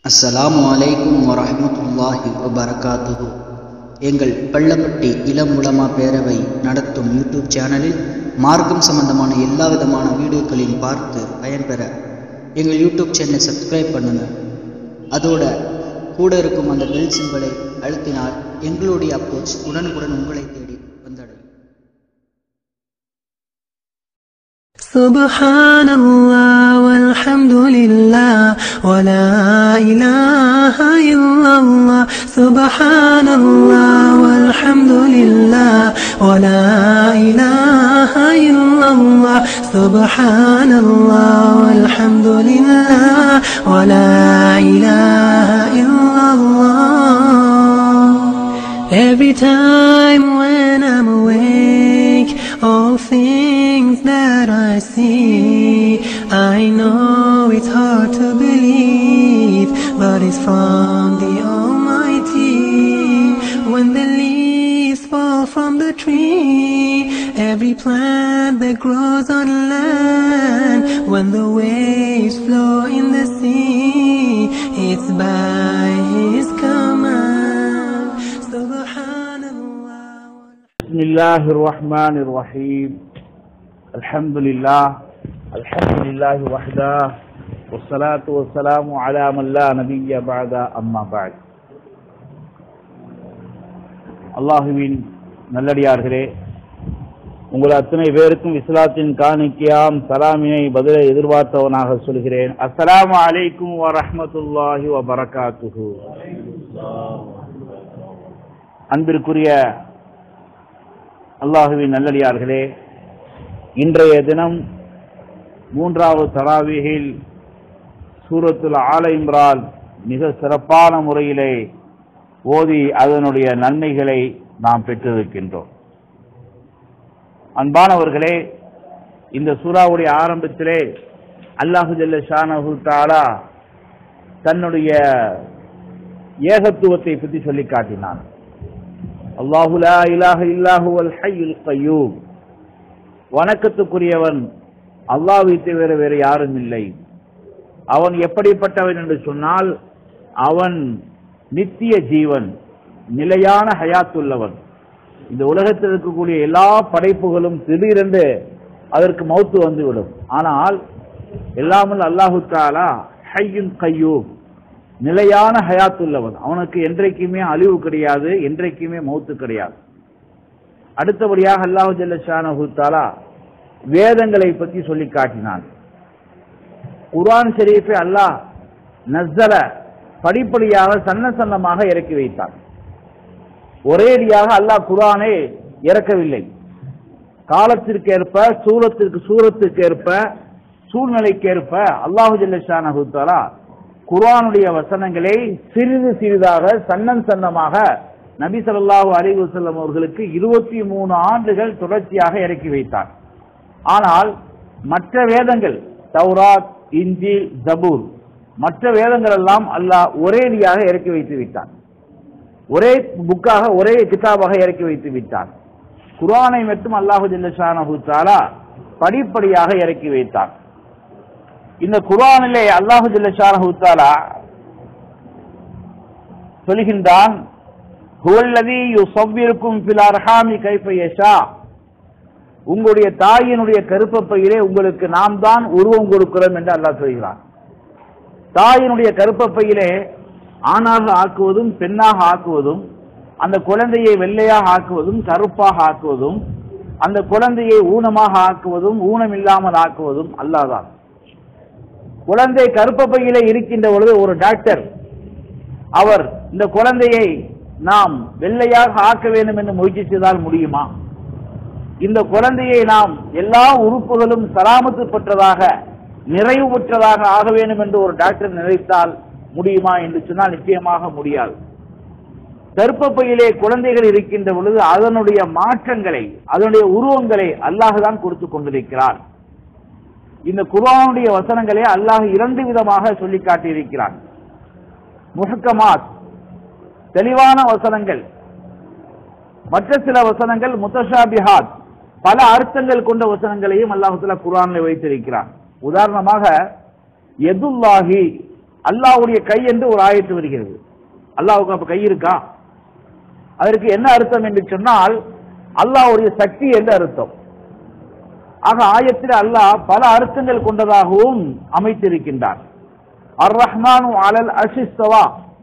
அஸ்ஸலாமு அலைக்கும் வரஹ்மத்துல்லாஹி வபரகாத்துஹு எங்கள் பள்ளப்பட்டி இளம் உலமா பேரவை நடத்தும் யூடியூப் சேனலில் மார்க்கம் சம்பந்தமான எல்லா விதமான வீடியோக்களையும் பார்த்து பயன்பெற எங்கள் யூடியூப் சேனலை சப்ஸ்கிரைப் பண்ணுங்க அதோட கூட இருக்கும் அந்த பெல் சிம்பலை அழுத்தினால் எங்களுடைய அப்ரோச் உடனுக்குடன் உங்களை தேடி வந்தடையும் سبحان الله والحمد لله ولا إله إلا الله سبحان الله والحمد لله ولا إله إلا الله سبحان الله والحمد لله ولا إله إلا الله Every time when I'm awake, all things that I see, I know it's hard to believe, but it's from the Almighty. When the leaves fall from the tree, every plant that grows on land, when the waves flow in the sea, it's by His command. Subhanallah. بسم الله الرحمن الرحيم الحمد لله الحمد لله وحده والصلاة والسلام على من لا نبي بعد أما بعد அல்லாஹுவின் நல்லடியார்களே உங்கள் அத்தனை பேருக்கும் இஸ்லாத்தின் காணிக்கையாம் சலாமினை பதிலை எதிர்பார்த்தவனாக சொல்கிறேன் அஸ்ஸலாமு அலைக்கும் வரஹ்மத்துல்லாஹி வபரகாத்துஹு அன்பிற்குரிய அல்லாஹுவின் நல்லடியார்களே இன்றைய தினம் மூன்றாவது தராவீகில் சூரத்துல் ஆல இம்ரான் மிக சிறப்பான முறையிலே ஓதி அதனுடைய நன்மைகளை நாம் பெற்றிருக்கின்றோம் அன்பானவர்களே இந்த சூறாவுடைய ஆரம்பத்திலே அல்லாஹு ஜல்ல ஷானஹு தாலா தன்னுடைய ஏகத்துவத்தை பற்றி சொல்லி காட்டினான் அல்லாஹு லா இலாஹ இல்லாஹுவல் ஹய்யுல் கய்யூம் வணக்கத்துக்குரியவன் அல்லாஹ்வை தவிர வேறு யாரும் இல்லை அவன் எப்படிப்பட்டவன் என்று சொன்னால் அவன் நித்திய ஜீவன் நிலையான ஹயாத்துள்ளவன் இந்த உலகத்தில் இருக்கக்கூடிய எல்லா படைப்புகளும் திடீரென்று அதற்கு மௌத்து வந்துவிடும் ஆனால் எல்லாமல் அல்லாஹு தாலா ஹையுன் கையூம் நிலையான ஹயாத்துள்ளவன் அவனுக்கு என்றைக்குமே அழிவு கிடையாது என்றைக்குமே மௌத்து கிடையாது அடுத்தபடியாக அல்லாஹு ஜல்லஷானஹு தாலா வேதங்களை பற்றி சொல்லி காட்டினான் குர்ஆன் ஷெரீஃபை அல்லாஹ் நஸ்ஸல படிப்படியாக சன்ன சன்னமாக இறக்கி வைத்தான் ஒரேடியாக அல்லாஹ் குர்ஆனை இறக்கவில்லை காலத்திற்கு ஏற்ப சூரத்திற்கு சூரத்துக்கு ஏற்ப சூழ்நிலைக்கு ஏற்ப அல்லாஹு ஜல்லஷானஹு தாலா குர்ஆனுடைய வசனங்களை சிறிது சிறிதாக சன்னன் சன்னமாக நபி ஸல்லல்லாஹு அலைஹி வஸல்லம் அவர்களுக்கு இருபத்தி மூணு ஆண்டுகள் தொடர்ச்சியாக இறக்கி வைத்தார் ஆனால் மற்ற வேதங்கள் தௌராத் இஞ்சில் ஜபூர் மற்ற வேதங்கள் எல்லாம் அல்லாஹ் ஒரேடியாக இறக்கி வைத்து விட்டான் ஒரே புக்காக ஒரே கிதாபாக இறக்கி வைத்து விட்டான் குர்ஆனை மட்டும் அல்லாஹு ஜல்லஷானஹு தஆலா படிப்படியாக இறக்கி வைத்தான் இந்த குர்ஆனிலே அல்லாஹு ஜல்லஷானஹு தஆலா சொல்கின்றான் ஹுவல்லதி யுஸவ்விருக்கும் ஃபில் அர்ஹாமி கைஃப யஷா உங்களுடைய தாயினுடைய கருப்பப்பையிலே உங்களுக்கு நாம் தான் உருவம் கொடுக்கிறோம் என்று அல்லாஹ் சொல்கிறான் தாயினுடைய கருப்பப்பையிலே ஆணாக ஆக்குவதும் பெண்ணாக ஆக்குவதும் அந்த குழந்தையை வெள்ளையாக ஆக்குவதும் கருப்பாக ஆக்குவதும் அந்த குழந்தையை ஊனமாக ஆக்குவதும் ஊனம் இல்லாமல் ஆக்குவதும் அல்லாதான் குழந்தை கருப்பப்பையிலே இருக்கின்ற பொழுது ஒரு டாக்டர் அவர் இந்த குழந்தையை நாம் வெள்ளையாக ஆக்க வேண்டும் என்று முயற்சி செய்தால் முடியுமா இந்த குழந்தையை நாம் எல்லா உறுப்புகளும் சலாமத்து பெற்றதாக நிறைவு பெற்றதாக ஆக வேண்டும் என்று ஒரு டாக்டர் நினைத்தால் முடியுமா என்று சொன்னால் நிச்சயமாக முடியாது கர்ப்பப்பையிலே குழந்தைகள் இருக்கின்ற பொழுது அதனுடைய மாற்றங்களை அதனுடைய உருவங்களை அல்லாஹ் தான் கொடுத்து கொண்டிருக்கிறார் இந்த குர்ஆனுடைய வசனங்களை அல்லாஹ் இரண்டு விதமாக சொல்லி காட்டியிருக்கிறான் முஹக்கமாத் தெளிவான வசனங்கள் மற்ற சில வசனங்கள் முத்தஷாபிஹாத் பல அர்த்தங்கள் கொண்ட வசனங்களையும் அல்லாஹுல குரானில் வைத்திருக்கிறான் உதாரணமாக எதுல்லாஹி அல்லாஹ்வுடைய கை என்று ஒரு ஆயத்து வருகிறது அல்லாஹ்வுக்கு அப்ப கை இருக்கா அதற்கு என்ன அர்த்தம் என்று சொன்னால் அல்லாஹ்வுடைய சக்தி என்று அர்த்தம் ஆக ஆயத்தில் அல்லாஹ் பல அர்த்தங்கள் கொண்டதாகவும் அமைத்திருக்கின்றார் அர் ரஹ்மானு அலல் அஷிஸ்தவா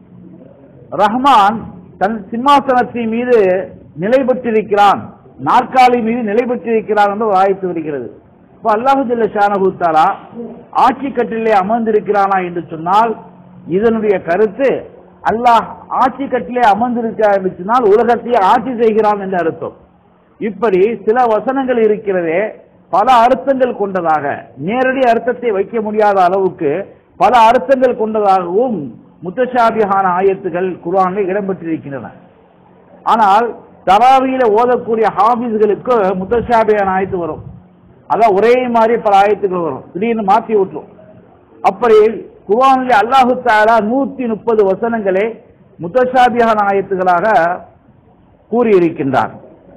ரஹ்மான் தன் சிம்மாசனத்தின் மீது நிலை பெற்றிருக்கிறான் நாற்காலி மீது நிலை பெற்றிருக்கிறான் என்று ஒரு ஆயத்து வருகிறது இப்ப அல்லாஹு ஜல்ல ஷானஹு தஆலா ஆட்சி கட்டிலே அமர்ந்திருக்கிறானா என்று சொன்னால் இதனுடைய கருத்து அல்லாஹ் ஆட்சி கட்டிலே அமர்ந்திருக்கிறார் என்று சொன்னால் உலகத்தையே ஆட்சி செய்கிறான் என்று அர்த்தம் இப்படி சில வசனங்கள் இருக்கிறதே பல அர்த்தங்கள் கொண்டதாக நேரடி அர்த்தத்தை வைக்க முடியாத அளவுக்கு பல அர்த்தங்கள் கொண்டதாகவும் முத்தஷாபியான ஆயத்துகள் குர்ஆனில் இடம்பெற்றிருக்கின்றன ஆனால் தராவியில ஓதக்கூடிய ஹாபிஸ்களுக்கு முத்தஷாபியான ஆயத்து வரும் அதான் ஒரே மாதிரி பல ஆயத்துகள் வரும் திடீர்னு மாற்றி விட்டுரும் அப்படி குர்ஆனில் அல்லாஹு தாலா நூத்தி முப்பது வசனங்களே முத்தஷாபியான ஆயத்துகளாக கூறியிருக்கின்றார்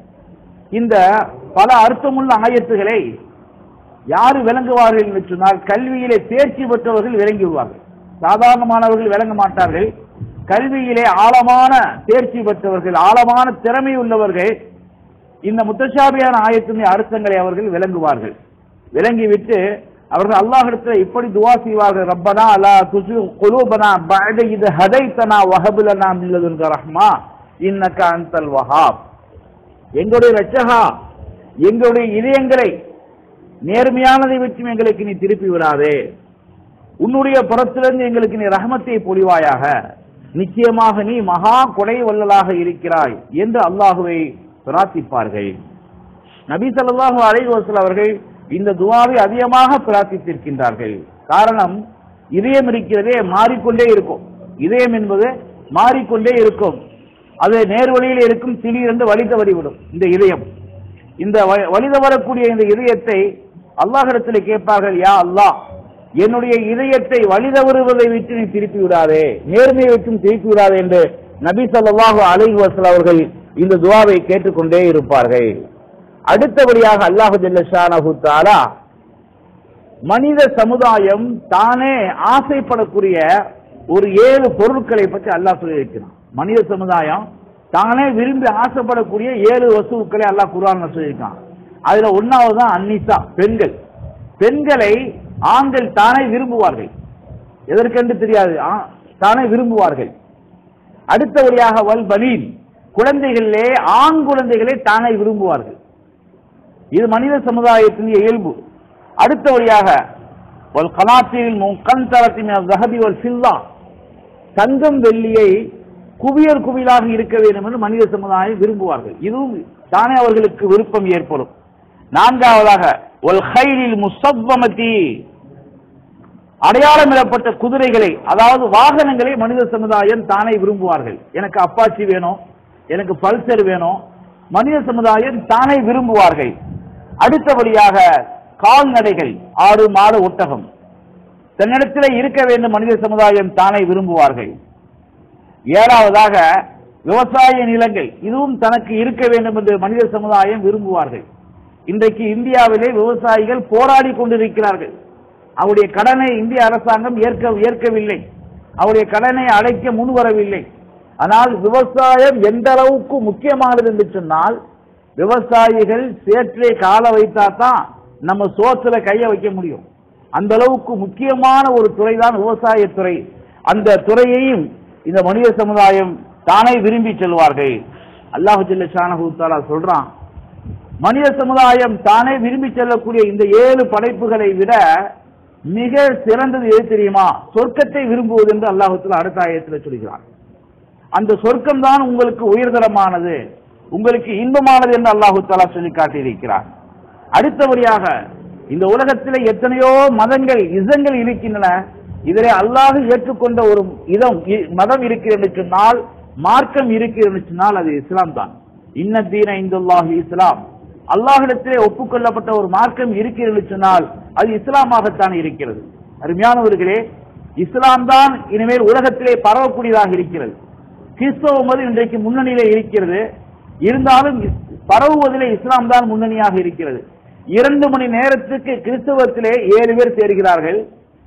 இந்த பல அர்த்தமுள்ள ஆயத்துகளை யாரு விளங்குவார்கள் என்று சொன்னால் கல்வியிலே தேர்ச்சி பெற்றவர்கள் விளங்குவார்கள் சாதாரணமானவர்கள் விளங்க மாட்டார்கள் கல்வியிலே ஆழமான தேர்ச்சி பெற்றவர்கள் ஆழமான திறமை உள்ளவர்கள் இந்த முத்தசாபியான ஆயத்தின் அர்த்தங்களை அவர்கள் விளங்குவார்கள் விளங்கிவிட்டு அவர்கள் அல்லாஹிடத்தில் இப்படி துவா செய்வார்கள் ரப்பனா அலா துசு குலூபனா பஅத இது ஹதைத்தனா வஹபுலனா மில்லதுன்க ரஹ்மா இன்னக அன்தல் வஹாப் எங்களுடைய ரட்சகா எங்களுடைய இதயங்களை நேர்மையானதை விட்டும் எங்களுக்கு நீ திருப்பி விடாதே உன்னுடைய புறத்திலிருந்து எங்களுக்கு நீ ரஹமத்தை பொழிவாயாக நிச்சயமாக நீ மகா கொடை வல்லலாக இருக்கிறாய் என்று அல்லாஹுவை பிரார்த்திப்பார்கள் நபி ஸல்லல்லாஹு அலைஹி வஸல்லம் அவர்கள் இந்த துவாவை அதிகமாக பிரார்த்தித்திருக்கின்றார்கள் காரணம் இதயம் இருக்கிறதே மாறிக்கொண்டே இருக்கும் இதயம் என்பது மாறிக்கொண்டே இருக்கும் அது நேர்வழியில் இருக்கும் திடீரென்று வழி தவறிவிடும் இந்த இதயம் இந்த வ- வழி தவறக்கூடிய இந்த இதயத்தை அல்லாஹிடத்தில் கேட்பார்கள் யா அல்லாஹ் என்னுடைய இதயத்தை வழி தவறுவதை விட்டு நீ திருப்பி விடாதே நேர்மையை விட்டும் திருப்பி விடாதே என்று நபி ஸல்லல்லாஹு அலைஹி வஸல்லம் அவர்கள் இந்த துவாவை கேட்டுக்கொண்டே இருப்பார்கள் அடுத்தபடியாக அல்லாஹு ஜல்ல ஷானஹு தஆலா மனித சமுதாயம் தானே ஆசைப்படக்கூடிய ஒரு ஏழு பொருட்களை பற்றி அல்லாஹ் சொல்லியிருக்கிறான் மனித சமுதாயம் தானே விரும்பி ஆசைப்படக்கூடிய ஏழு வஸ்துக்களை அல்லாஹ் குர்ஆன்ல சொல்லியிருக்கான் அதுல ஒன்னாவது தான் அன்னிசா பெண்கள் பெண்களை ஆண்கள் தானே விரும்புவார்கள் எதற்கென்று தெரியாது ஆ- தானே விரும்புவார்கள் அடுத்தபடியாக வல் பனீன் குழந்தைகளிலே ஆண் குழந்தைகளை தானே விரும்புவார்கள் இது மனித சமுதாயத்தின் இயல்பு அடுத்தபடியாக வல் கலாத்தில் முக்கந்தரத்தின் தகதி வல் சில்லா தங்கம் வெள்ளியை குவியல் குவியலாக இருக்க வேண்டும் என்று மனித சமுதாயம் விரும்புவார்கள் இதுவும் தானே அவர்களுக்கு விருப்பம் ஏற்படும் நான்காவதாக ஒல் ஹைலில் முசவ்வமதி அடையாளமிடப்பட்ட குதிரைகளை அதாவது வாகனங்களை மனித சமுதாயம் தானே விரும்புவார்கள் எனக்கு அப்பாச்சி வேணும் எனக்கு பல்சர் வேணும் மனித சமுதாயம் தானே விரும்புவார்கள் அடுத்தபடியாக கால்நடைகள் ஆடு மாடு ஒட்டகம் தன்னிடத்தில் இருக்க வேண்டும் மனித சமுதாயம் தானே விரும்புவார்கள் ஏழாவதாக விவசாய நிலங்கள் இதுவும் தனக்கு இருக்க வேண்டும் என்று மனித சமுதாயம் விரும்புவார்கள் இன்றைக்கு இந்தியாவிலே விவசாயிகள் போராடி கொண்டிருக்கிறார்கள் அவருடைய கடனை இந்திய அரசாங்கம் ஏற்க ஏற்கவில்லை அவருடைய கடனை அடைக்க முன்வரவில்லை ஆனால் விவசாயம் எந்த அளவுக்கு முக்கியமானது என்று சொன்னால் விவசாயிகள் சேற்றிலே கால வைத்தா தான் நம்ம சோத்துல கைய வைக்க முடியும் அந்த அளவுக்கு முக்கியமான ஒரு துறைதான் விவசாயத்துறை அந்த துறையையும் இந்த மனித சமுதாயம் தானே விரும்பி செல்வார்கள் அல்லாஹு ஜல்ல ஷானஹு தஆலா சொல்றான் மனித சமுதாயம் தானே விரும்பி செல்லக்கூடிய இந்த ஏழு படைப்புகளை விட மிக சிறந்தது எது தெரியுமா சொர்க்கத்தை விரும்புவது என்று அல்லாஹுத்துல அடுத்த ஆயத்தில் சொல்கிறான் அந்த சொர்க்கம் தான் உங்களுக்கு உயர்தரமானது உங்களுக்கு இன்பமானது என்று அல்லாஹு தாலா சொல்லி காட்டியிருக்கிறார் அடுத்தபடியாக இந்த உலகத்தில் எத்தனையோ மதங்கள் இசங்கள் இருக்கின்றன இதிலே அல்லாஹ் ஏற்றுக்கொண்ட ஒரு இதம் இ- மதம் இருக்கிறது என்று சொன்னால் மார்க்கம் இருக்கிறது என்று சொன்னால் அது இஸ்லாம் தான் இன்ன தீன இந்துல்லாஹி இஸ்லாம் அல்லாஹிடத்திலே ஒப்புக்கொள்ளப்பட்ட ஒரு மார்க்கம் இருக்கிறது என்று சொன்னால் அது இஸ்லாமாகத்தான் இருக்கிறது அருமையானவர்களே இஸ்லாம் தான் இனிமேல் உலகத்திலே பரவக்கூடியதாக இருக்கிறது கிறிஸ்தவ மதம் இன்றைக்கு முன்னணியிலே இருக்கிறது இருந்தாலும் இஸ்- பரவுவதிலே இஸ்லாம் தான் முன்னணியாக இருக்கிறது இரண்டு மணி நேரத்துக்கு கிறிஸ்தவத்திலே ஏழு பேர் சேர்கிறார்கள்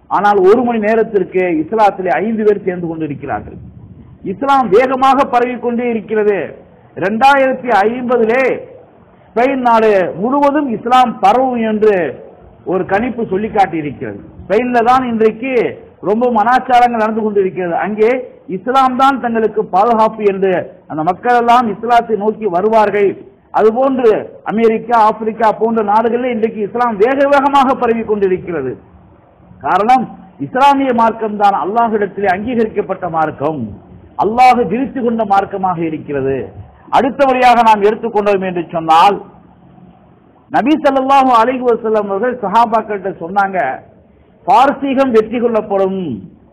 ஆனால் ஒரு மணி நேரத்திற்கு இஸ்லாத்திலே ஐந்து பேர் சேர்ந்து கொண்டிருக்கிறார்கள் இஸ்லாம் வேகமாக பரவிக் கொண்டே இருக்கிறது இரண்டாயிரத்தி ஐம்பதிலே ஸ்பெயின் நாடு முழுவதும் இஸ்லாம் பரவும் என்று ஒரு கணிப்பு சொல்லி காட்டியிருக்கிறது ஸ்பெயின்ல தான் இன்றைக்கு ரொம்ப அனாச்சாரங்கள் நடந்து கொண்டிருக்கிறது அங்கே இஸ்லாம் தான் தங்களுக்கு பாதுகாப்பு என்று அந்த மக்கள் எல்லாம் இஸ்லாத்தை நோக்கி வருவார்கள் அதுபோன்று அமெரிக்கா ஆப்பிரிக்கா போன்ற நாடுகளில் இன்றைக்கு இஸ்லாம் வேக வேகமாக பரவி கொண்டிருக்கிறது காரணம் இஸ்லாமிய மார்க்கம் தான் அல்லாஹிடத்திலே அங்கீகரிக்கப்பட்ட மார்க்கம் அல்லாஹ் விரித்து கொண்ட மார்க்கமாக இருக்கிறது அடுத்தபடியாக நாம் எடுத்துக்கொண்டோம் என்று சொன்னால் நபி ஸல்லல்லாஹு அலைஹி வஸல்லம் அவர்கள் சஹாபாக்கள்கிட்ட சொன்னாங்க பாரசீகம் வெற்றி கொள்ளப்படும்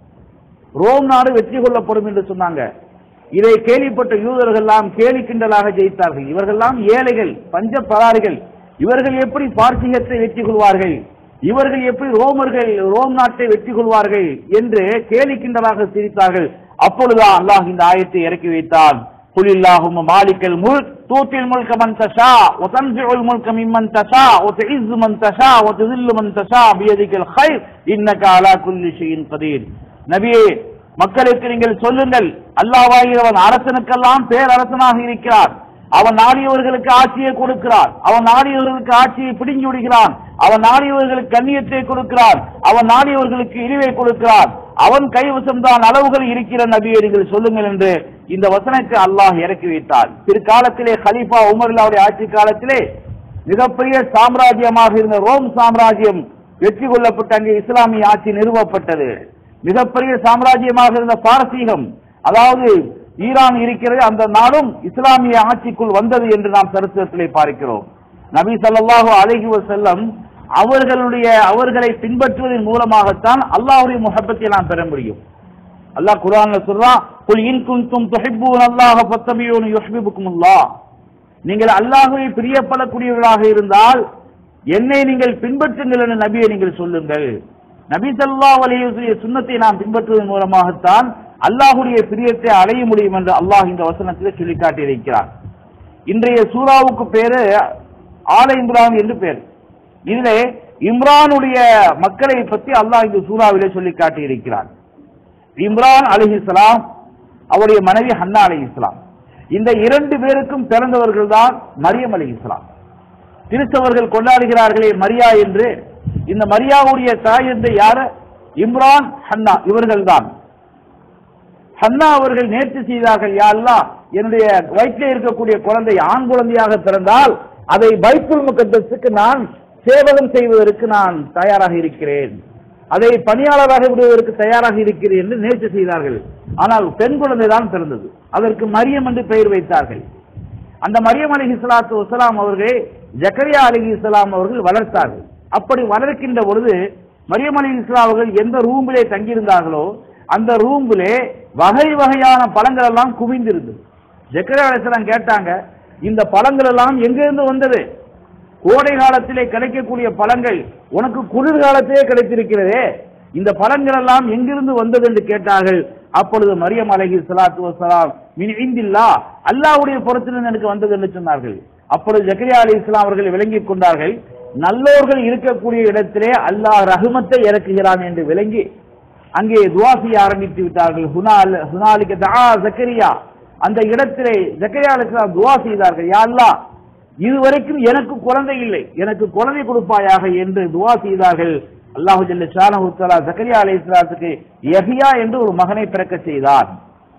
ரோம் நாடு வெற்றி கொள்ளப்படும் என்று சொன்னாங்க இதை கேள்விப்பட்ட யூதர்கள் எல்லாம் கேலி கிண்டலாக ஜெயித்தார்கள் இவர்கள்லாம் ஏழைகள் பஞ்ச பராரிகள் இவர்கள் எப்படி பாரசீகத்தை வெற்றி கொள்வார்கள் இவர்கள் எப்படி ரோமர்கள் ரோம் நாட்டை வெற்றி கொள்வார்கள் என்று கேலி கிண்டலாக சிரித்தார்கள் அப்பொழுதுதான் அல்லாஹ் இந்த ஆயத்தை இறக்கி வைத்தான் قل اللهم مالك الملك تؤتي الملك من تشاء وتنزع الملك ممن تشاء وتعز من تشاء وتذل من تشاء بيدك الخير انك على كل شيء قدير நபியே மக்களுக்கு நீங்கள் சொல்லுங்கள் அல்லாஹ்வாகிறவன் அரசனுக்கெல்லாம் பேரரசனாக இருக்கிறார் அவன் நாடியவர்களுக்கு ஆட்சியை கொடுக்கிறான் அவன் நாடியவர்களுக்கு ஆட்சியை பிடுங்கி விடுகிறான் அவன் நாடியவர்களுக்கு கண்ணியத்தை கொடுக்கிறான் அவன் நாடியவர்களுக்கு இழிவை கொடுக்கிறான் அவன் கைவசம் தான் அளவுகள் இருக்கிற நபியை நீங்கள் சொல்லுங்கள் என்று இந்த வசனத்தை அல்லாஹ் இறக்கி வைத்தார் பிற்காலத்திலே ஹலீஃபா உமர்லாவுடைய ஆட்சி காலத்திலே மிகப்பெரிய சாம்ராஜ்யமாக இருந்த ரோம் சாம்ராஜ்யம் வெற்றி கொள்ளப்பட்ட அங்கே இஸ்லாமிய ஆட்சி நிறுவப்பட்டது மிகப்பெரிய சாம்ராஜ்யமாக இருந்த பாரசீகம் அதாவது ஈரான் இருக்கிறது அந்த நாடும் இஸ்லாமிய ஆட்சிக்குள் வந்தது என்று நாம் சரித்திரத்திலே பார்க்கிறோம் நபி ஸல்லல்லாஹு அலைஹி வஸல்லம் அவர்களுடைய அவர்களை பின்பற்றுவதன் மூலமாகத்தான் அல்லாஹ்வுடைய முஹப்பத்தை நாம் பெற முடியும் அல்லாஹ் குர்ஆன்ல சொல்றான் குல் இன் குன்தும் துஹிப்பூன அல்லாஹ ஃபத்தபியூனி யுஹ்பிபுக்குமுல்லாஹ் நீங்கள் அல்லாஹ்வை பிரியப்படக்கூடியவர்களாக இருந்தால் என்னை நீங்கள் பின்பற்றுங்கள் என்று நபியை நீங்கள் சொல்லுங்கள் நபி ஸல்லல்லாஹு அலைஹி வஸல்லம் சுன்னத்தை நாம் பின்பற்றுவதன் மூலமாகத்தான் அல்லாஹ்வுடைய பிரியத்தை அடைய முடியும் என்று அல்லாஹ் இந்த வசனத்திலே சொல்லி காட்டியிருக்கிறார் இன்றைய சூறாவுக்கு பேரு ஆல இம்ரான் என்று பேர் இதிலே இம்ரானுடைய மக்களை பற்றி அல்லாஹ் இந்த சூறாவிலே சொல்லி காட்டியிருக்கிறார் இம்ரான் அலிஹிஸ்லாம் அவருடைய மனைவி ஹன்னா அலிஹிஸ்லாம் இந்த இரண்டு பேருக்கும் பிறந்தவர்கள் தான் மரியம் அலிஹிஸ்லாம் கிறிஸ்தவர்கள் கொண்டாடுகிறார்களே மரியா என்று இந்த மரியாவுடைய தாய் என்று யாரு இம்ரான் ஹன்னா இவர்கள் தான் ஹன்னா அவர்கள் நேர்ச்சி செய்தார்கள் யா அல்லாஹ் என்னுடைய வயிற்றில் இருக்கக்கூடிய குழந்தை ஆண் குழந்தையாக பிறந்தால் அதை பைத்துல் முகத்தத்துக்கு நான் சேவகம் செய்வதற்கு நான் தயாராக இருக்கிறேன் அதை பணியாளராக விடுவதற்கு தயாராக இருக்கிறேன் என்று நேர்ச்சி செய்தார்கள் ஆனால் பெண் குழந்தை தான் பிறந்தது அதற்கு மரியம் என்று பெயர் வைத்தார்கள் அந்த மரியம் அலி இஸ்லாத்து வசலாம் அவர்களை ஜக்கரியா அலி இஸ்லாம் அவர்கள் வளர்த்தார்கள் அப்படி வளர்க்கின்ற பொழுது மரியம் அலி இஸ்லாம் அவர்கள் எந்த ரூமிலே தங்கியிருந்தார்களோ அந்த ரூமிலே வகை வகையான பழங்கள் எல்லாம் குவிந்திருந்தது ஜக்கரியா அலிஸ்லாம் கேட்டாங்க இந்த பழங்கள் எல்லாம் எங்கிருந்து வந்தது கோடை காலத்திலே கிடைக்கக்கூடிய பழங்கள் உனக்கு குளிர்காலத்திலே கிடைத்திருக்கிறதே இந்த பழங்கள் எல்லாம் எங்கிருந்து வந்தது என்று கேட்டார்கள் அப்பொழுது மரியம் அலஹி சலாத்து வசலாம் மின் இந்தில்லா அல்லாவுடைய புறத்திலிருந்து எனக்கு வந்தது என்று சொன்னார்கள் அப்பொழுது ஜக்கரியா அலி இஸ்லாம் அவர்கள் விளங்கிக் கொண்டார்கள் நல்லோர்கள் இருக்கக்கூடிய இடத்திலே அல்லாஹ் ரஹ்மத்தை இறக்குகிறான் என்று விளங்கி அங்கே துவா செய்ய ஆரம்பித்து விட்டார்கள் ஹுனால் ஹுனாலிக்க தஆ ஜக்கரியா அந்த இடத்திலே ஜக்கரியா அலி இஸ்லாம் துவா செய்தார்கள் யா அல்லாஹ் இதுவரைக்கும் எனக்கு குழந்தை இல்லை எனக்கு குழந்தை கொடுப்பாயாக என்று துவா செய்தார்கள் அல்லாஹு ஜல்ல ஷானஹு தஆலா ஜக்கரியா அலைஹிஸ்ஸலாத்துக்கு யஹ்யா என்று ஒரு மகனை பிறக்க செய்தார்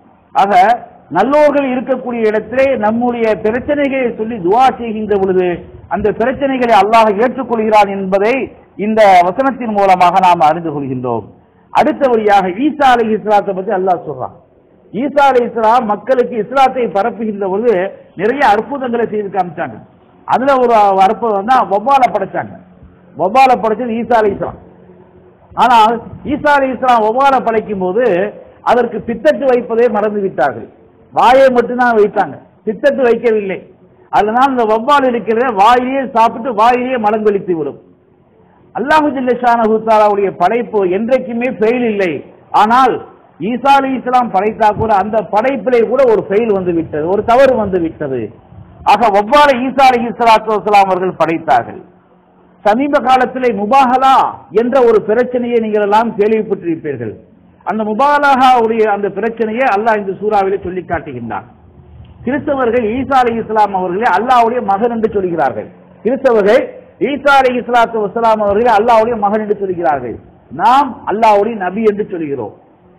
ஆக நல்லோர்கள் இருக்கக்கூடிய இடத்திலே நம்முடைய பிரச்சனைகளை சொல்லி துவா செய்கின்ற பொழுது அந்த பிரச்சனைகளை அல்லாஹ் ஏற்றுக்கொள்கிறான் என்பதை இந்த வசனத்தின் மூலமாக நாம் அறிந்து கொள்கின்றோம் அடுத்தபடியாக ஈசா அலை இஸ்லாத்தை பத்தி அல்லாஹ் சொல்றான் ஈசா அலை இஸ்லாம் மக்களுக்கு இஸ்லாத்தை பரப்புகின்ற பொழுது நிறைய அற்புதங்களை செய்து காமிச்சாங்க அதுல ஒரு அற்புதம் தான் வவ்வால படைச்சாங்க வவ்வால படைச்சது ஈசா அலை இஸ்லாம் ஆனால் ஈசா அலை இஸ்லாம் வவ்வால படைக்கும் போது அதற்கு பித்தட்டு வைப்பதை மறந்து விட்டார்கள் வாயை மட்டும்தான் வைத்தாங்க பித்தட்டு வைக்கவில்லை அதனால் இந்த வவ்வால் இருக்கிறத வாயிலேயே சாப்பிட்டு வாயிலேயே மலங்கொலித்து விடும் அல்லாஹு ஜில்லஷானஹு தஆலாவுடைய படைப்பு என்றைக்குமே ஃபெயில் இல்லை ஆனால் ஈசா அலி இஸ்லாம் படைத்தா கூட அந்த படைப்பிலே கூட ஒரு ஃபெயில் வந்து விட்டது ஒரு தவறு வந்து விட்டது ஆக ஒவ்வாறு ஈசா அலி இஸ்லாத்து வஸ்லாம் அவர்கள் படைத்தார்கள் சமீப காலத்திலே முபாகலா என்ற ஒரு பிரச்சனையை நீங்கள் எல்லாம் கேள்விப்பட்டிருப்பீர்கள் அந்த முபாகலாவுடைய அந்த பிரச்சனையை அல்லாஹ் இந்த சூறாவிலே சொல்லி காட்டுகின்றான் கிறிஸ்தவர்கள் ஈசா அலி இஸ்லாம் அவர்களே அல்லாஹ்வுடைய மகன் என்று சொல்கிறார்கள் கிறிஸ்தவர்கள் ஈசா அலி இஸ்லாத்து வசலாம் அவர்களே அல்லாஹ்வுடைய மகன் என்று சொல்கிறார்கள் நாம் அல்லாஹ்வுடைய நபி என்று சொல்கிறோம்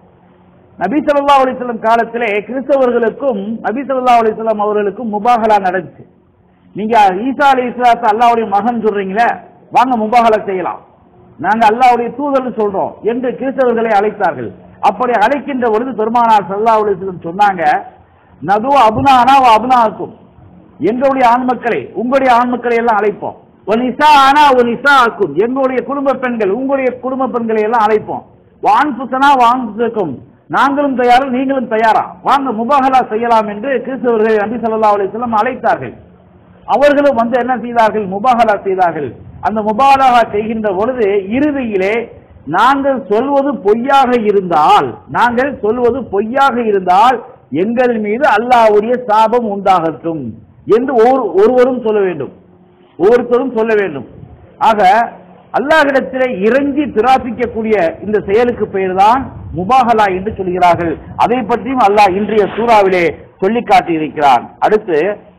நபி ஸல்லல்லாஹு அலைஹி வஸல்லம் காலத்திலே கிறிஸ்தவர்களுக்கும் நபி ஸல்லல்லாஹு அலைஹி வஸல்லம் அவர்களுக்கும் முபாகலா நடந்துச்சு நீங்க ஈசா அலி இஸ்லாத்து அல்லாஹ்வுடைய மகன் சொல்றீங்களே வாங்க முபாகலா செய்யலாம் நாங்க அல்லாஹ்வுடைய தூதர்னு சொல்றோம் என்று கிறிஸ்தவர்களை அழைத்தார்கள் அப்படி அழைக்கின்ற பொழுது பெருமானார் ஸல்லல்லாஹு அலைஹி வஸல்லம் சொன்னாங்க நது அபுனானா வ அபுனாக்கும் எங்களுடைய ஆண் மக்களை உங்களுடைய ஆண் மக்களை எல்லாம் அழைப்போம் ஒரு நிசா ஆனா ஒரு நிசா ஆக்கும் எங்களுடைய குடும்ப பெண்கள் உங்களுடைய குடும்ப பெண்களை எல்லாம் அழைப்போம் வான் புசனா வான் புசக்கும் நாங்களும் தயாரா நீங்களும் தயாரா வாங்க முபாகலா செய்யலாம் என்று கிறிஸ்தவர்களை நபி ஸல்லல்லாஹு அலைஹி வஸல்லம் அழைத்தார்கள் அவர்களும் வந்து என்ன செய்தார்கள் முபாகலா செய்தார்கள் அந்த முபாகலா செய்கின்ற பொழுது இறுதியிலே நாங்கள் சொல்வது பொய்யாக இருந்தால் நாங்கள் சொல்வது பொய்யாக இருந்தால் எங்கள் மீது அல்லாஹ்வுடைய சாபம் உண்டாகட்டும் என்று ஒரு ஒருவரும் சொல்ல வேண்டும் ஒவ்வொருத்தரும் சொல்ல வேண்டும் ஆக அல்லாஹ்விடத்திலே இறங்கி பிரார்த்திக்கக்கூடிய இந்த செயலுக்கு பெயர்தான் முபாகலா என்று சொல்கிறார்கள் அதை பற்றியும் அல்லாஹ் இன்றைய சூறாவிலே சொல்லி காட்டியிருக்கிறான் அடுத்து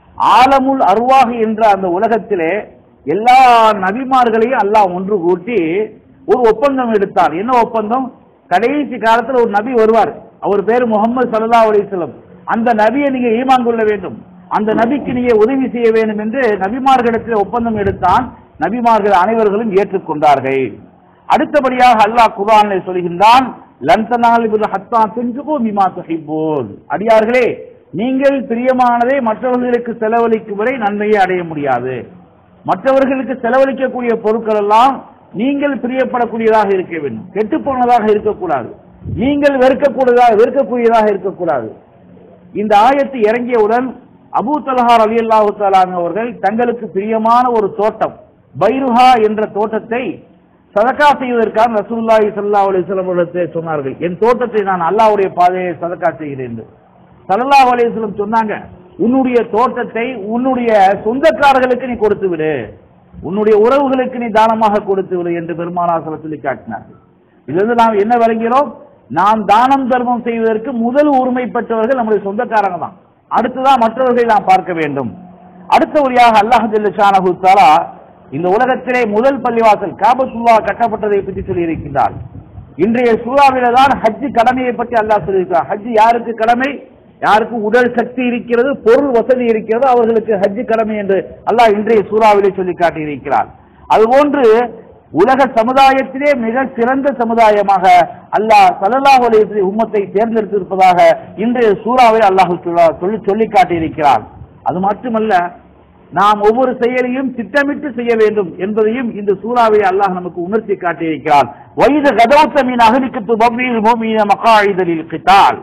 ஆலமுல் அருவாக என்ற அந்த உலகத்திலே எல்லா நபிமார்களையும் அல்லாஹ் ஒன்று கூட்டி ஒரு ஒப்பந்தம் எடுத்தார் என்ன ஒப்பந்தம் கடைசி காலத்துல ஒரு நபி வருவார் அவர் பேரு முகமது சல்லா அலிஸ்லம் அந்த நபியை நீங்க ஈமான் கொள்ள வேண்டும் அந்த நபிக்கு நீங்க உதவி செய்ய வேண்டும் என்று நபிமார்களிடத்தில் ஒப்பந்தம் எடுத்தான் நபிமார்கள் அனைவர்களும் ஏற்றுக்கொண்டார்கள் அடுத்தபடியாக அல்லாஹ் குர்ஆனிலே சொல்கின்றான் லன்தனால் ஹத்தா துன்ஃபிகு மிமா துஹிப்பூன் அடியார்களே நீங்கள் பிரியமானதை மற்றவர்களுக்கு செலவழிக்கும் வரை நன்மையை அடைய முடியாது மற்றவர்களுக்கு செலவழிக்கக்கூடிய பொருட்கள் எல்லாம் நீங்கள் பிரியப்படக்கூடியதாக இருக்க வேண்டும் கெட்டுப்போனதாக இருக்கக்கூடாது நீங்கள் வெறுக்கக்கூடியதாக வெறுக்கக்கூடியதாக இருக்கக்கூடாது இந்த ஆயத்து இறங்கியவுடன் அபூ தலஹார் அலி அல்லாஹு அவர்கள் தங்களுக்கு பிரியமான ஒரு தோட்டம் பைருஹா என்ற தோட்டத்தை சதக்கா செய்வதற்காக ரசூலுல்லாஹி ஸல்லல்லாஹு அலைஹி வஸல்லம் அவர்களிடத்தில் சொன்னார்கள் என் தோட்டத்தை நான் அல்லாஹ்வுடைய பாதையை சதக்கா செய்கிறேன் என்று ஸல்லல்லாஹு அலைஹி வஸல்லம் சொன்னாங்க உன்னுடைய தோட்டத்தை உன்னுடைய சொந்தக்காரர்களுக்கு நீ கொடுத்து விடு உன்னுடைய உறவுகளுக்கு நீ தானமாக கொடுத்து விடு என்று பெருமானார் ஸல்லல்லாஹு சொல்லி காட்டினார்கள் இதிலிருந்து நாம் என்ன விளங்கிறோம் நாம் தானம் தர்மம் செய்வதற்கு முதல் உரிமை பெற்றவர்கள் நம்முடைய சொந்தக்காரங்க தான் அடுத்துதான் மற்றவர்களை நாம் பார்க்க வேண்டும் அடுத்தபடியாக அல்லாஹ் ஜல்லஷானஹு தஆலா இந்த உலகத்திலே முதல் பள்ளிவாசல் காபத்துல்லா கட்டப்பட்டதை பற்றி சொல்லி இருக்கின்றார் இன்றைய சூறாவில தான் ஹஜ் கடமையை பற்றி அல்லாஹ் சொல்லியிருக்கிறார் ஹஜ் யாருக்கு கடமை யாருக்கு உடல் சக்தி இருக்கிறது பொருள் வசதி இருக்கிறது அவர்களுக்கு ஹஜ் கடமை என்று அல்லாஹ் இன்றைய சூறாவிலே சொல்லி காட்டியிருக்கிறார் அதுபோன்று உலக சமுதாயத்திலே மிக சிறந்த சமுதாயமாக அல்லாஹ் ஸல்லல்லாஹு அலைஹி வஸல்லம் உம்மத்தை தேர்ந்தெடுத்திருப்பதாக இன்றைய சூறாவில் அல்லாஹ் சொல்ல- சொல்லி சொல்லி காட்டியிருக்கிறார் அது மட்டுமல்ல நாம் ஒவ்வொரு செயலையும் திட்டமிட்டு செய்ய வேண்டும் என்பதையும் இந்த சூறாவை அல்லாஹ் நமக்கு உணர்த்தி காட்டியிருக்கிறார் வயது கதவுத்த மீன் அகலிக்கத்து பவ்வீர் பூமியின மக்காயுதலில் கிட்டால்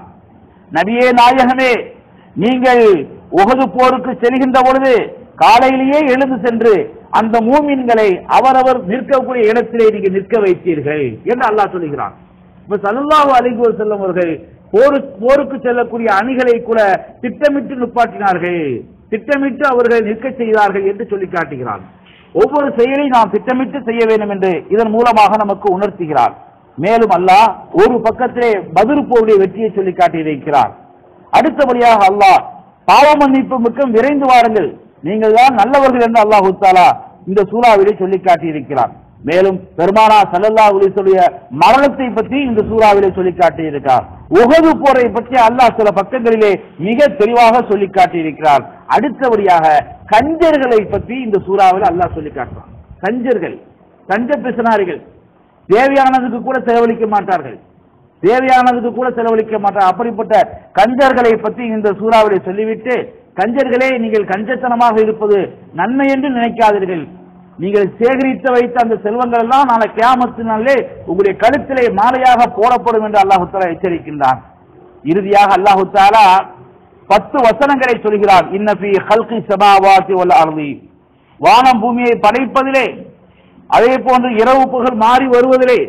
நபியே நாயகமே நீங்கள் உகது போருக்கு செல்கின்ற பொழுது காலையிலேயே எழுந்து சென்று அந்த மூமின்களை அவரவர் நிற்கக்கூடிய இடத்திலே நீங்க நிற்க வைத்தீர்கள் என்று அல்லாஹ் சொல்லுகிறான் இப்ப சல்லல்லாஹு அலைஹி வஸல்லம் அவர்கள் போருக்கு போருக்கு செல்லக்கூடிய அணிகளை கூட திட்டமிட்டு நிப்பாட்டினார்கள் திட்டமிட்டு அவர்கள் நிற்க செய்தார்கள் என்று சொல்லி காட்டுகிறார் ஒவ்வொரு செயலையும் நாம் திட்டமிட்டு செய்ய வேண்டும் என்று இதன் மூலமாக நமக்கு உணர்த்துகிறார் மேலும் அல்லாஹ் ஒரு பக்கத்திலே பதில் போருடைய வெற்றியை சொல்லி காட்டியிருக்கிறார் அடுத்தபடியாக அல்லாஹ் பாவ மன்னிப்பு மிக்க விரைந்து வாருங்கள் நீங்கள் தான் நல்லவர்கள் என்று அல்லாஹ் தாலா இந்த சூறாவிலே சொல்லி காட்டியிருக்கிறார் மேலும் பெருமானா ஸல்லல்லாஹு அலைஹி சொல்லிய மரணத்தை பற்றி இந்த சூறாவிலே சொல்லி காட்டியிருக்கிறார் உகது போரை பற்றி அல்லாஹ் சில பக்கங்களிலே மிக தெளிவாக சொல்லி காட்டியிருக்கிறார் அடுத்தபடியாக கஞ்சர்களை பற்றி இந்த சூறாவில் அல்லாஹ் சொல்லி காட்டுறான் கஞ்சர்கள் கஞ்ச பிசனாரிகள் தேவையானதுக்கு கூட செலவழிக்க மாட்டார்கள் தேவையானதுக்கு கூட செலவழிக்க மாட்டார் அப்படிப்பட்ட கஞ்சர்களை பற்றி இந்த சூறாவிலே சொல்லிவிட்டு கஞ்சர்களே நீங்கள் கஞ்சத்தனமாக இருப்பது நன்மை என்று நினைக்காதீர்கள் நீங்கள் சேகரித்து வைத்த அந்த செல்வங்கள் எல்லாம் நாளை கியாமத்தினாலே உங்களுடைய கழுத்திலே மாலையாக போடப்படும் என்று அல்லாஹு தாலா எச்சரிக்கின்றான் இறுதியாக அல்லாஹு தாலா பத்து வசனங்களை சொல்கிறார் இன்னபி ஹல்கி சபாவாதி வல் அர்தி வானம் பூமியை படைப்பதிலே அதே போன்று இரவு பகல் மாறி வருவதிலே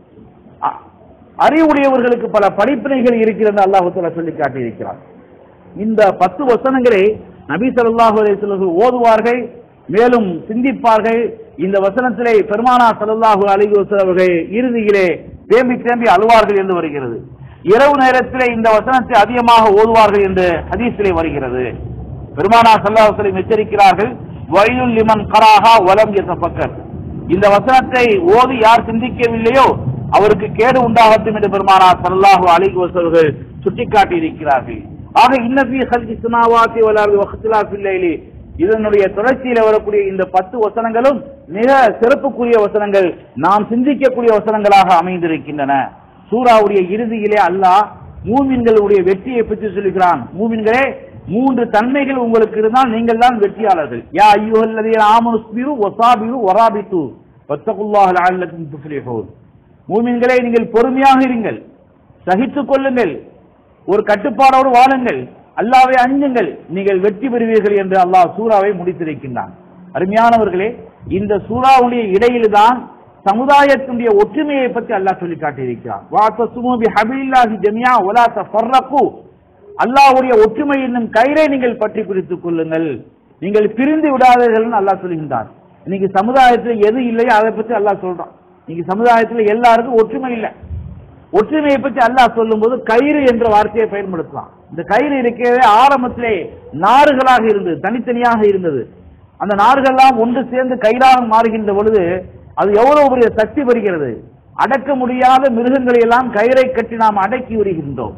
அ- அறிவுடையவர்களுக்கு பல படிப்பினைகள் இருக்கிறது அல்லாஹு தாலா சொல்லி காட்டியிருக்கிறார் இந்த பத்து வசனங்களை நபி ஸல்லல்லாஹு அலைஹி வஸல்லம் ஓதுவார்கள் மேலும் சிந்திப்பார்கள் இந்த வசனத்திலே பெருமானா ஸல்லல்லாஹு அலைஹி வஸல்லம் அவர்கள் இறுதியிலே தேம்பி தேம்பி அழுவார்கள் என்று வருகிறது இரவு நேரத்திலே இந்த வசனத்தை அதிகமாக ஓதுவார்கள் என்று ஹதீஸிலே வருகிறது பெருமானா ஸல்லல்லாஹு அலைஹி வஸல்லம் எச்சரிக்கிறார்கள் வயலுல் லிமன் கராஹா வலம் யதஃபக்கர் இந்த வசனத்தை ஓதி யார் சிந்திக்கவில்லையோ அவருக்கு கேடு உண்டாகட்டும் என்று பெருமானா ஸல்லல்லாஹு அலைஹி வஸல்லம் அவர்கள் சுட்டிக்காட்டி இருக்கிறார்கள் ஆக இன்னபி ஹல்கி சமாவாத்தி வலாவி வக்திலாஃபில் லைலி இதனுடைய தொடர்ச்சியில வரக்கூடிய இந்த பத்து வசனங்களும் மிக சிறப்புக்குரிய வசனங்கள் நாம் சிந்திக்கக்கூடிய வசனங்களாக அமைந்திருக்கின்றன சூராவுடைய இறுதியிலே அல்லாஹ் மூமின்களுடைய வெற்றியை பற்றி சொல்லுகிறான் மூமின்களே மூன்று தன்மைகள் உங்களுக்கு இருந்தால் நீங்கள் தான் வெற்றியாளர்கள் யா ஐயுஹல்லதீன ஆமனுஸ்பிரு வசாபிரு வராபித்து வத்தகுல்லாஹ் லஅல்லக்கும் துஃப்லிஹூன் மூமின்களே நீங்கள் பொறுமையாக இருங்கள் சகித்துக் கொள்ளுங்கள் ஒரு கட்டுப்பாடோடு வாழுங்கள் அல்லாவை அஞ்சுங்கள் நீங்கள் வெற்றி பெறுவீர்கள் என்று அல்லாஹ் சூறாவை முடித்திருக்கின்றான் அருமையானவர்களே இந்த சூறாவுடைய இடையில்தான் சமுதாயத்தினுடைய ஒற்றுமையை பற்றி அல்லாஹ் சொல்லி காட்டியிருக்கிறான் வாத்தசுமு பி ஹபிலில்லாஹி ஜமியா வலா தஃபர்ரகு அல்லாஹ்வுடைய ஒற்றுமை என்னும் கயிறை நீங்கள் பற்றி பிடித்துக் கொள்ளுங்கள் நீங்கள் பிரிந்து விடாதீர்கள் அல்லாஹ் சொல்கின்றார் இன்னைக்கு சமுதாயத்தில் எது இல்லையோ அதை பற்றி அல்லாஹ் சொல்றான் இன்னைக்கு சமுதாயத்தில் எல்லாருக்கும் ஒற்றுமை இல்லை ஒற்றுமையை பற்றி அல்லாஹ் சொல்லும்போது கயிறு என்ற வார்த்தையை பயன்படுத்தலாம் இந்த கயிறு இருக்கிறதே ஆரம்பத்திலே நாறுகளாக இருந்தது தனித்தனியாக இருந்தது அந்த நார்கள்லாம் ஒன்று சேர்ந்து கயிறாக மாறுகின்ற பொழுது அது எவ்வளவு பெரிய சக்தி வருகிறது அடக்க முடியாத மிருகங்களை எல்லாம் கயிறை கட்டி நாம் அடக்கி வருகின்றோம்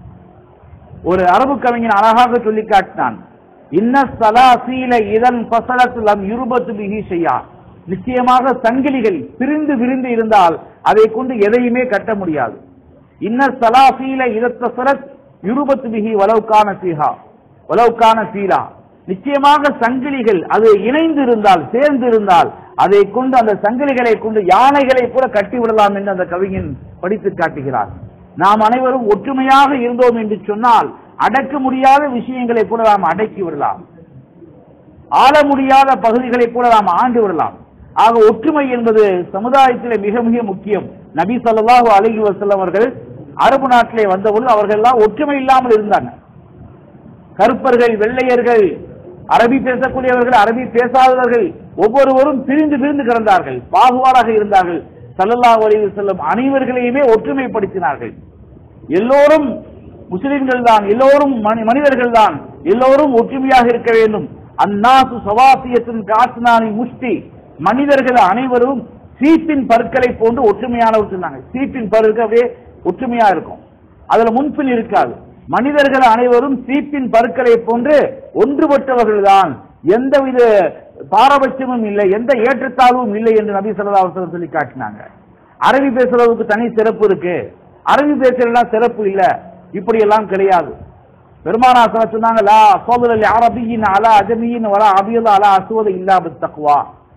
ஒரு அரபு கவிஞன் அழகாக சொல்லி காட்டினான் இன்ன சலாசீல இதன் பசலத்து லம் இருபத்து பிகி செய்யா நிச்சயமாக சங்கிலிகள் பிரிந்து விரிந்து இருந்தால் அதை கொண்டு எதையுமே கட்ட முடியாது இன்ன சலாசீல இதத்த சரத் இருபத்து பிகி வலவுக்கான சீஹா வலவுக்கான சீலா நிச்சயமாக சங்கிலிகள் அது இணைந்து இருந்தால் சேர்ந்து இருந்தால் அதை கொண்டு அந்த சங்கிலிகளை கொண்டு யானைகளை கூட கட்டி விடலாம் என்று அந்த கவிஞன் படித்து காட்டுகிறார் நாம் அனைவரும் ஒற்றுமையாக இருந்தோம் என்று சொன்னால் அடக்க முடியாத விஷயங்களை கூட நாம் அடக்கி விடலாம் ஆள முடியாத பகுதிகளை கூட நாம் ஆண்டு விடலாம் ஆக ஒற்றுமை என்பது சமுதாயத்திலே மிக மிக முக்கியம் நபி ஸல்லல்லாஹு அலைஹி வஸல்லம் அவர்கள் அரபு நாட்டிலே வந்தபொழுது அவர்கள் எல்லாம் ஒற்றுமை இல்லாமல் இருந்தாங்க கருப்பர்கள் வெள்ளையர்கள் அரபி பேசக்கூடியவர்கள் அரபி பேசாதவர்கள் ஒவ்வொருவரும் பிரிந்து பிரிந்து கிடந்தார்கள் பாகுபாடாக இருந்தார்கள் ஸல்லல்லாஹு அலைஹி வஸல்லம் அனைவர்களையுமே ஒற்றுமைப்படுத்தினார்கள் எல்லோரும் முஸ்லிம்கள் தான் எல்லோரும் மனி- மனிதர்கள் தான் எல்லோரும் ஒற்றுமையாக இருக்க வேண்டும் அந்நாசு சவாசியத்தின் காசுனானி முஷ்டி மனிதர்கள் அனைவரும் சீப்பின் பற்களை போன்று ஒற்றுமையானவர் சொன்னாங்க சீப்பின் பருக்கு அப்படியே ஒற்றுமையா இருக்கும் அதுல முன்பின் இருக்காது மனிதர்கள் அனைவரும் சீப்பின் பற்களை போன்று ஒன்றுபட்டவர்கள் தான் எந்தவித பாரபட்சமும் இல்லை எந்த ஏற்றத்தாழ்வும் இல்லை என்று நபி ஸல்லல்லாஹு அலைஹி வஸல்லம் சொல்லி காட்டினாங்க அரபி பேசுறதுக்கு தனி சிறப்பு இருக்கு அரபி பேசுறதுலாம் சிறப்பு இல்ல இப்படி எல்லாம் கிடையாது பெருமானா சொல்ல சொன்னாங்க லா சோதரல் அரபியின் அலா அஜமியின் வலா அபியல் அலா அசுவத இல்லா தக்குவா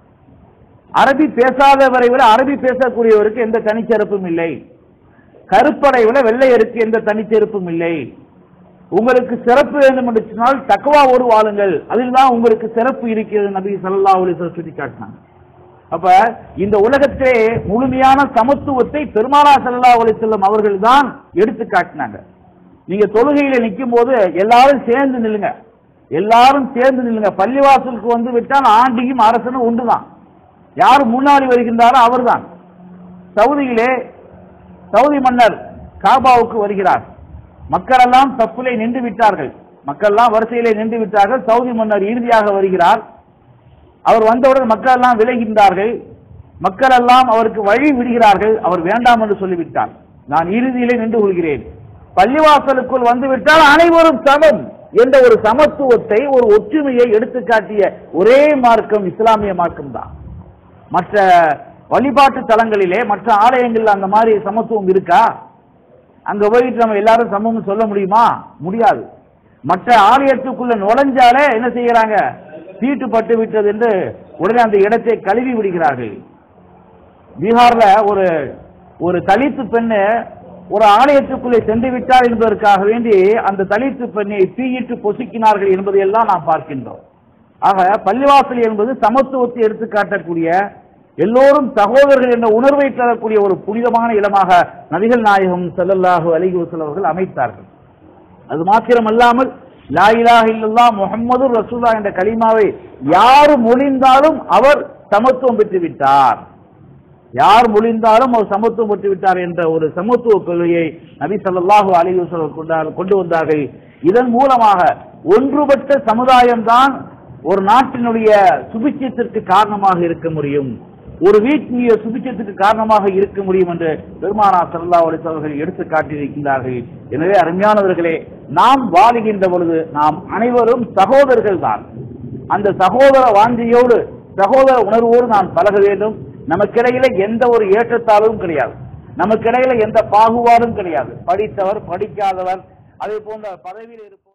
அரபி பேசாதவரை விட அரபி பேசக்கூடியவருக்கு எந்த தனிச்சிறப்பும் இல்லை கருப்படை விட வெள்ளையருக்கு எந்த தனிச்சிறப்பும் இல்லை உங்களுக்கு சிறப்பு வேண்டும் என்று சொன்னால் தக்குவாவோடு வாழுங்கள் அதில் தான் உங்களுக்கு சிறப்பு இருக்கிறது நபி ஸல்லல்லாஹு அலைஹி வஸல்லம் சொல்லி காட்டினாங்க அப்ப இந்த உலகத்திலே முழுமையான சமத்துவத்தை பெருமானா ஸல்லல்லாஹு அலைஹி வஸல்லம் அவர்கள் தான் எடுத்து காட்டினாங்க நீங்க தொழுகையில நிற்கும் போது எல்லாரும் சேர்ந்து நில்லுங்க எல்லாரும் சேர்ந்து நில்லுங்க பள்ளிவாசலுக்கு வந்து விட்டால் ஆண்டியும் அரசனும் ஒன்றுதான் யார் முன்னாடி வருகின்றாரோ அவர்தான் சவுதியிலே சவுதி மன்னர் காபாவுக்கு வருகிறார் மக்கள் எல்லாம் தப்புலே நின்று விட்டார்கள் மக்கள் எல்லாம் வரிசையிலே நின்று விட்டார்கள் சவுதி மன்னர் இறுதியாக வருகிறார் அவர் வந்தவுடன் மக்கள் எல்லாம் விலகின்றார்கள் மக்கள் எல்லாம் அவருக்கு வழி விடுகிறார்கள் அவர் வேண்டாம் என்று சொல்லிவிட்டார் நான் இறுதியிலே நின்று கொள்கிறேன் பள்ளிவாசலுக்குள் வந்துவிட்டால் அனைவரும் சமம் என்ற ஒரு சமத்துவத்தை ஒரு ஒற்றுமையை எடுத்துக்காட்டிய ஒரே மார்க்கம் இஸ்லாமிய மார்க்கம் தான் மற்ற வழிபாட்டு தலங்களிலே மற்ற ஆலயங்களில் அந்த மாதிரி சமத்துவம் இருக்கா அங்க போயிட்டு நம்ம எல்லாரும் சமம்னு சொல்ல முடியுமா முடியாது மற்ற ஆலயத்துக்குள்ள நுழைஞ்சாலே என்ன செய்யறாங்க தீட்டு பட்டு விட்டது என்று உடனே அந்த இடத்தை கழுவி விடுகிறார்கள் பீகார்ல ஒரு ஒரு தலித்து பெண்ணு ஒரு ஆலயத்துக்குள்ளே சென்று விட்டார் என்பதற்காக வேண்டி அந்த தலித்து பெண்ணை தீயிட்டு பொசுக்கினார்கள் என்பதையெல்லாம் நாம் பார்க்கின்றோம் ஆக பள்ளிவாசல் என்பது சமத்துவத்தை எடுத்து காட்டக்கூடிய எல்லோரும் சகோதரர்கள் என்ற உணர்வை தரக்கூடிய ஒரு புனிதமான இடமாக நபிகள் நாயகம் ஸல்லல்லாஹு அலைஹி வஸல்லம் அவர்கள் அமைத்தார்கள் அது மாத்திரமல்லாமல் லா இலாஹ இல்லல்லாஹ் முஹம்மது ரசூலா என்ற கலிமாவை யார் மொழிந்தாலும் அவர் சமத்துவம் பெற்று விட்டார் யார் முழிந்தாலும் அவர் சமத்துவம் பெற்று விட்டார் என்ற ஒரு சமத்துவ கொள்கையை நபி ஸல்லல்லாஹு அலைஹி வஸல்லம் கொண்டா- கொண்டு வந்தார்கள் இதன் மூலமாக ஒன்றுபட்ட சமுதாயம்தான் ஒரு நாட்டினுடைய சுபிட்சத்திற்கு காரணமாக இருக்க முடியும் ஒரு வீட்டினுடைய சுபிட்சத்துக்கு காரணமாக இருக்க முடியும் என்று பெருமானா ஸல்லல்லாஹு அலைஹி வஸல்லம் அவர்கள் எடுத்து காட்டியிருக்கின்றார்கள் எனவே அருமையானவர்களே நாம் வாழுகின்ற பொழுது நாம் அனைவரும் சகோதரர்கள் தான் அந்த சகோதர வாஞ்சியோடு சகோதர உணர்வோடு நான் பழக வேண்டும் நமக்கிடையில எந்த ஒரு ஏற்றத்தாழ்வும் கிடையாது நமக்கிடையில எந்த பாகுபாடும் கிடையாது படித்தவர் படிக்காதவர் அதே போன்ற பதவியில் இருப்போம்